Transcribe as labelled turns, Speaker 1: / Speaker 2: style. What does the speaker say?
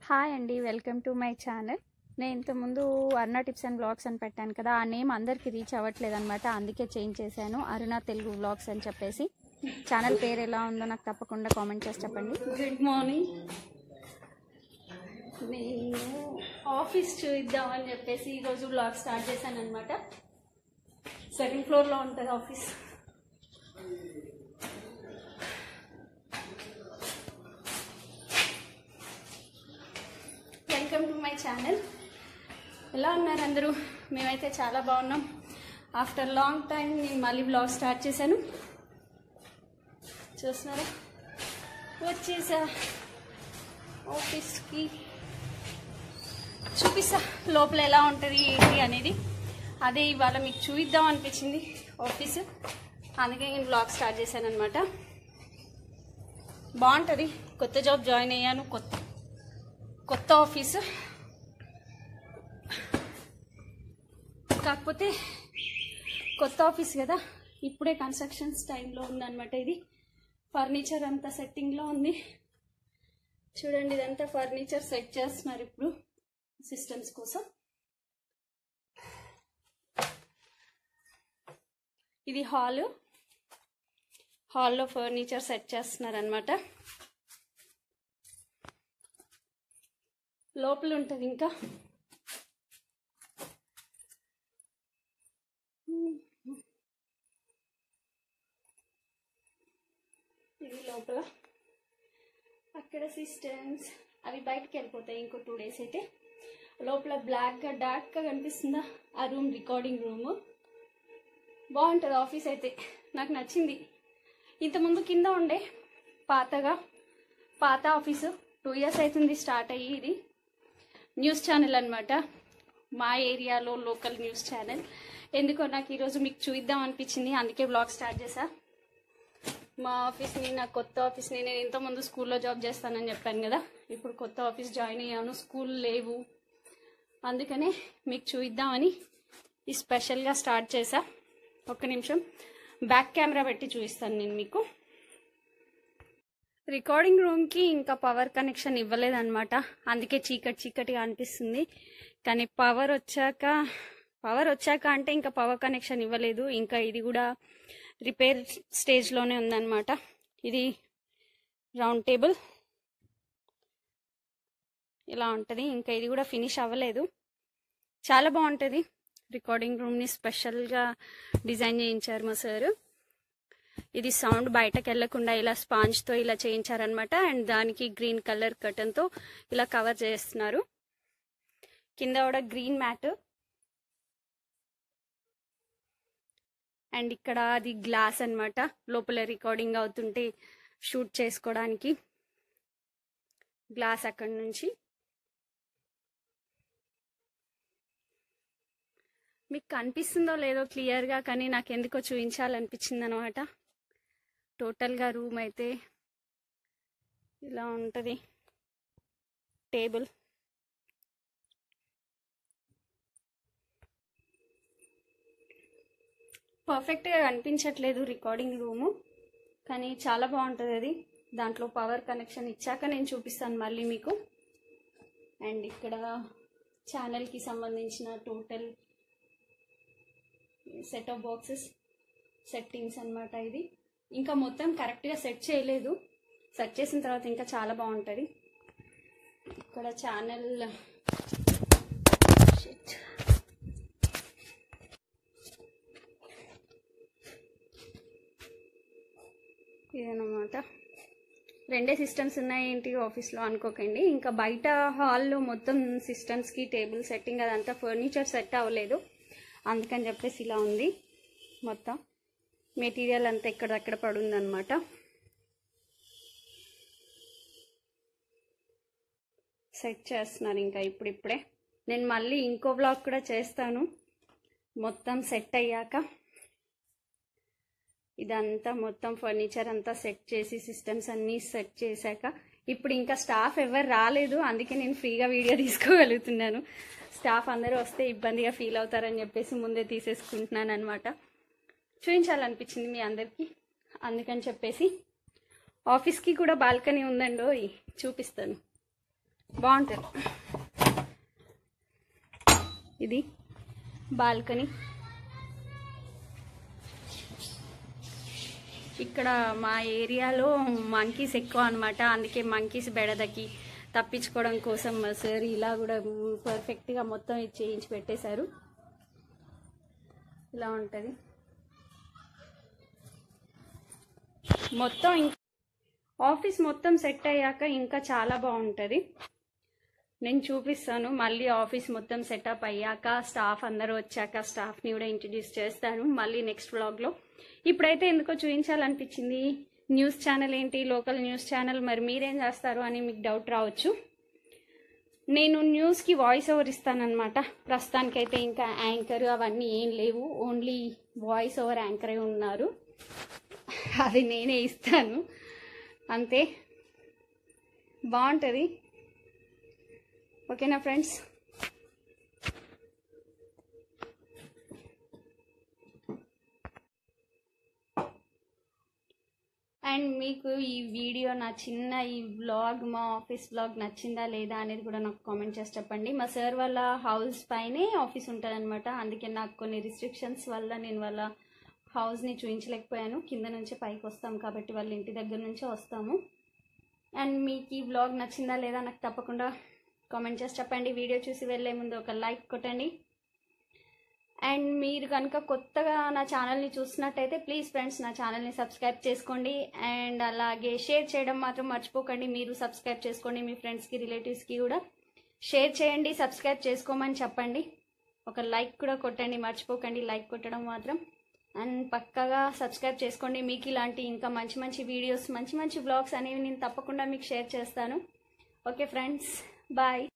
Speaker 1: hi అండి welcome to my channel నేను ఇంతకుముందు అరుణ టిప్స్ అండ్ బ్లాగ్స్ అని పెట్టాను కదా ఆ నేమ్ అందరికీ రీచ్ అవ్వట్లేదు అనమాట అందుకే చేంజ్ చేశాను అరుణ తెలుగు బ్లాగ్స్ అని చెప్పేసి ఛానల్ పేరు ఎలా ఉందో నాకు తప్పకుండా కామెంట్ చేసి చెప్పండి
Speaker 2: గుడ్ మార్నింగ్ నేను ఆఫీస్ చూద్దామని చెప్పేసి ఈరోజు బ్లాగ్ స్టార్ట్ చేశాను అనమాట సెకండ్ ఫ్లోర్లో ఉంటుంది office welcome to my channel ఎలా ఉన్నారు అందరూ మేమైతే చాలా బాగున్నాం ఆఫ్టర్ లాంగ్ టైం నేను మళ్ళీ బ్లాగ్ స్టార్ట్ చేశాను చూస్తున్నారా వచ్చేసా ఆఫీస్కి చూపిస్తా లోపల ఎలా ఉంటుంది ఏంటి అనేది అదే ఇవాళ మీకు చూపిద్దాం అనిపించింది ఆఫీస్ అందుకే నేను బ్లాగ్ స్టార్ట్ చేశాను అనమాట బాగుంటుంది కొత్త జాబ్ జాయిన్ అయ్యాను కొత్త కొత్త ఆఫీసు కాకపోతే కొత్త ఆఫీస్ కదా ఇప్పుడే కన్స్ట్రక్షన్స్ టైంలో ఉందన్నమాట ఇది ఫర్నిచర్ అంతా సెట్టింగ్లో ఉంది చూడండి ఇదంతా ఫర్నిచర్ సెట్ చేస్తున్నారు ఇప్పుడు సిస్టమ్స్ కోసం ఇది హాల్ హాల్లో ఫర్నిచర్ సెట్ చేస్తున్నారు అనమాట లోపల ఉంటుంది ఇంకా ఇది లోపల అక్కడ సిస్టమ్స్ అవి బయటకు వెళ్ళిపోతాయి ఇంకో టూ డేస్ అయితే లోపల బ్లాక్గా డార్క్గా కనిపిస్తుందా ఆ రూమ్ రికార్డింగ్ రూమ్ బాగుంటుంది ఆఫీస్ అయితే నాకు నచ్చింది ఇంతకుముందు కింద ఉండే పాతగా పాత ఆఫీసు టూ ఇయర్స్ అవుతుంది స్టార్ట్ అయ్యి ఇది న్యూస్ ఛానల్ అనమాట మా ఏరియాలో లోకల్ న్యూస్ ఛానల్ ఎందుకో నాకు ఈరోజు మీకు చూద్దాం అనిపించింది అందుకే బ్లాగ్ స్టార్ట్ చేశా మా ఆఫీస్ని నా కొత్త ఆఫీస్ని నేను ఇంతకుముందు స్కూల్లో జాబ్ చేస్తానని చెప్పాను కదా ఇప్పుడు కొత్త ఆఫీస్ జాయిన్ అయ్యాను స్కూల్ లేవు అందుకనే మీకు చూద్దామని ఈ స్పెషల్గా స్టార్ట్ చేశా ఒక్క నిమిషం బ్యాక్ కెమెరా పెట్టి చూపిస్తాను నేను మీకు రికార్డింగ్ రూమ్కి ఇంకా పవర్ కనెక్షన్ ఇవ్వలేదన్నమాట అందుకే చీకటి చీకటిగా అనిపిస్తుంది కానీ పవర్ వచ్చాక పవర్ వచ్చాక అంటే ఇంకా పవర్ కనెక్షన్ ఇవ్వలేదు ఇంకా ఇది కూడా రిపేర్ స్టేజ్లోనే ఉందన్నమాట ఇది రౌండ్ టేబుల్ ఇలా ఉంటుంది ఇంకా ఇది కూడా ఫినిష్ అవ్వలేదు చాలా బాగుంటుంది రికార్డింగ్ రూమ్ని స్పెషల్గా డిజైన్ చేయించారు మా సారు ఇది సౌండ్ బయటకు వెళ్లకుండా ఇలా స్పాంజ్తో ఇలా చేయించారనమాట అండ్ దానికి గ్రీన్ కలర్ కటన్తో ఇలా కవర్ చేస్తున్నారు కింద కూడా గ్రీన్ మ్యాట్ అండ్ ఇక్కడ అది గ్లాస్ అన్నమాట లోపల రికార్డింగ్ అవుతుంటే షూట్ చేసుకోవడానికి గ్లాస్ అక్కడ నుంచి మీకు కనిపిస్తుందో లేదో క్లియర్గా కానీ నాకు ఎందుకో చూపించాలనిపించింది అనమాట టోటల్గా రూమ్ అయితే ఇలా ఉంటుంది టేబుల్ పర్ఫెక్ట్గా కనిపించట్లేదు రికార్డింగ్ రూము కానీ చాలా బాగుంటుంది అది దాంట్లో పవర్ కనెక్షన్ ఇచ్చాక నేను చూపిస్తాను మళ్ళీ మీకు అండ్ ఇక్కడ ఛానల్కి సంబంధించిన total set of boxes settings అనమాట ఇది ఇంకా మొత్తం కరెక్ట్గా సెట్ చేయలేదు సెట్ చేసిన తర్వాత ఇంకా చాలా బాగుంటుంది ఇక్కడ ఛానల్ ఇదనమాట రెండే సిస్టమ్స్ ఉన్నాయి ఏంటి ఆఫీస్లో అనుకోకండి ఇంకా బయట హాల్లో మొత్తం సిస్టమ్స్కి టేబుల్ సెట్టింగ్ అదంతా ఫర్నిచర్ సెట్ అవ్వలేదు అందుకని చెప్పేసి ఇలా ఉంది మొత్తం మెటీరియల్ అంతా ఎక్కడక్కడ పడుందనమాట సెట్ చేస్తున్నారు ఇంకా ఇప్పుడిప్పుడే నేను మళ్ళీ ఇంకో బ్లాగ్ కూడా చేస్తాను మొత్తం సెట్ అయ్యాక ఇదంతా మొత్తం ఫర్నిచర్ అంతా సెట్ చేసి సిస్టమ్స్ అన్నీ సెట్ చేశాక ఇప్పుడు ఇంకా స్టాఫ్ ఎవరు రాలేదు అందుకే నేను ఫ్రీగా వీడియో తీసుకోగలుగుతున్నాను స్టాఫ్ అందరూ వస్తే ఇబ్బందిగా ఫీల్ అవుతారని చెప్పేసి ముందే తీసేసుకుంటున్నాను అనమాట చూపించాలనిపించింది మీ అందరికీ అందుకని చెప్పేసి ఆఫీస్కి కూడా బాల్కనీ ఉందండి ఓయ్ చూపిస్తాను బాగుంటుంది ఇది బాల్కనీ ఇక్కడ మా ఏరియాలో మంకీస్ ఎక్కువ అనమాట అందుకే మంకీస్ బెడదకి తప్పించుకోవడం కోసం మా సార్ ఇలా కూడా పర్ఫెక్ట్గా మొత్తం ఇది చేయించి పెట్టేశారు ఇలా ఉంటుంది మొత్తం ఇంక ఆఫీస్ మొత్తం సెట్ అయ్యాక ఇంకా చాలా బాగుంటుంది నేను చూపిస్తాను మళ్ళీ ఆఫీస్ మొత్తం సెటప్ అయ్యాక స్టాఫ్ అందరూ వచ్చాక స్టాఫ్ని కూడా ఇంట్రడ్యూస్ చేస్తాను మళ్ళీ నెక్స్ట్ వ్లాగ్లో ఇప్పుడైతే ఎందుకో చూపించాలనిపించింది న్యూస్ ఛానల్ ఏంటి లోకల్ న్యూస్ ఛానల్ మరి మీరేం చేస్తారు అని మీకు డౌట్ రావచ్చు నేను న్యూస్కి వాయిస్ ఓవర్ ఇస్తానన్నమాట ప్రస్తుతానికైతే ఇంకా యాంకర్ అవన్నీ ఏం లేవు ఓన్లీ వాయిస్ ఓవర్ యాంకరే ఉన్నారు అది నేనే ఇస్తాను అంతే బాగుంటుంది ఓకేనా ఫ్రెండ్స్ అండ్ మీకు ఈ వీడియో నా చిన్న ఈ వ్లాగ్ మా ఆఫీస్ వ్లాగ్ నచ్చిందా లేదా అనేది కూడా నాకు కామెంట్ చేసి చెప్పండి మా సార్ వాళ్ళ హౌస్ పైనే ఆఫీస్ ఉంటుంది అనమాట అందుకే నాకు కొన్ని రిస్ట్రిక్షన్స్ వల్ల నేను వాళ్ళ హౌస్ని చూపించలేకపోయాను కింద నుంచే పైకి వస్తాం కాబట్టి వాళ్ళ ఇంటి దగ్గర నుంచే వస్తాము అండ్ మీకు ఈ వ్లాగ్ నచ్చిందా లేదా నాకు తప్పకుండా కామెంట్ చేసి చెప్పండి వీడియో చూసి వెళ్ళే ముందు ఒక లైక్ కొట్టండి అండ్ మీరు కనుక కొత్తగా నా ఛానల్ని చూసినట్టయితే ప్లీజ్ ఫ్రెండ్స్ నా ఛానల్ని సబ్స్క్రైబ్ చేసుకోండి అండ్ అలాగే షేర్ చేయడం మాత్రం మర్చిపోకండి మీరు సబ్స్క్రైబ్ చేసుకోండి మీ ఫ్రెండ్స్కి రిలేటివ్స్కి కూడా షేర్ చేయండి సబ్స్క్రైబ్ చేసుకోమని చెప్పండి ఒక లైక్ కూడా కొట్టండి మర్చిపోకండి లైక్ కొట్టడం మాత్రం అండ్ పక్కగా సబ్స్క్రైబ్ చేసుకోండి మీకు ఇలాంటి ఇంకా మంచి మంచి వీడియోస్ మంచి మంచి బ్లాగ్స్ అనేవి నేను తప్పకుండా మీకు షేర్ చేస్తాను ఓకే ఫ్రెండ్స్ బాయ్